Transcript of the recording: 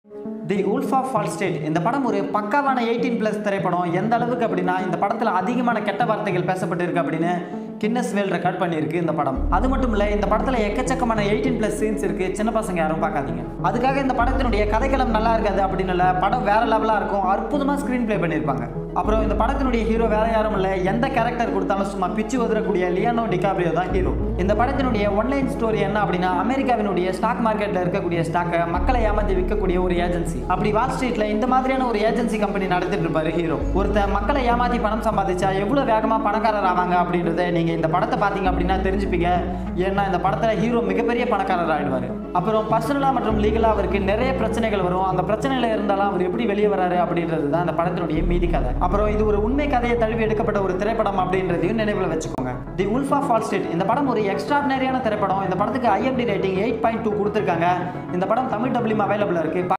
the wolf of Wall Street இந்த படம் ஒரு பக்காவான எயிட்டீன் ப்ளஸ் திரைப்படம் எந்த அளவுக்கு அப்படின்னா இந்த படத்தில் அதிகமான கெட்ட வார்த்தைகள் பேசப்பட்டிருக்கு அப்படின்னு கின்னஸ் வேல் ரெக்கார்ட் பண்ணியிருக்கு இந்த படம் அது மட்டும் இல்லை இந்த படத்தில் எக்கச்சக்கமான எயிட்டீன் ப்ளஸ் சீன்ஸ் இருக்குது சின்ன பசங்க யாரும் பார்க்காதீங்க அதுக்காக இந்த படத்தினுடைய கதைக்களம் நல்லா இருக்காது அப்படின்னு இல்லை படம் வேற லெவலாக இருக்கும் அற்புதமாக ஸ்க்ரீன் ப்ளே பண்ணியிருப்பாங்க அப்புறம் இந்த படத்தினுடைய ஹீரோ வேற யாரும் இல்லை எந்த கேரக்டர் கொடுத்தாலும் சும்மா பிச்சு உதறக்கூடிய லியானோ டிகாப்ரியோ தான் ஹீரோ இந்த படத்தினுடைய ஒன்லைன் ஸ்டோரி என்ன அப்படின்னா அமெரிக்காவினுடைய ஸ்டாக் மார்க்கெட்டில் இருக்கக்கூடிய ஸ்டாக்கை மக்களை ஏமாத்தி விற்கக்கூடிய ஒரு ஏஜென்சி அப்படி வால் ஸ்ட்ரீட்ல இந்த மாதிரியான ஒரு ஏஜென்சி கம்பெனி நடத்திட்டு இருப்பாரு ஹீரோ ஒருத்தன் மக்களை ஏமாத்தி பணம் சம்பாதிச்சா எவ்வளவு வேகமா பணக்காரர் ஆவாங்க அப்படின்றத நீங்க இந்த படத்தை பார்த்தீங்க அப்படின்னா தெரிஞ்சுப்பீங்க ஏன்னா இந்த படத்துல ஹீரோ மிகப்பெரிய பணக்காரர் ஆயிடுவாரு அப்புறம் பர்சனலா மற்றும் லீகலா அவருக்கு நிறைய பிரச்சனைகள் வரும் அந்த பிரச்சனையில இருந்தாலும் அவர் எப்படி வெளியே வராரு அப்படின்றது தான் இந்த படத்தினுடைய மீதி கதை அப்புறம் இது ஒரு உண்மை கதையை தழுவி எடுக்கப்பட்ட ஒரு திரைப்படம் அப்படின்றதையும் நினைவில் வச்சுக்கோங்க the wolf of Wall Street இந்த படம் ஒரு எக்ஸ்ட்ராடினரியான திரைப்படம் இந்த படத்துக்கு IMDb rating eight point two கொடுத்துருக்காங்க இந்த படம் தமிழ் டபிள்யூம் அவைலபிள் இருக்கு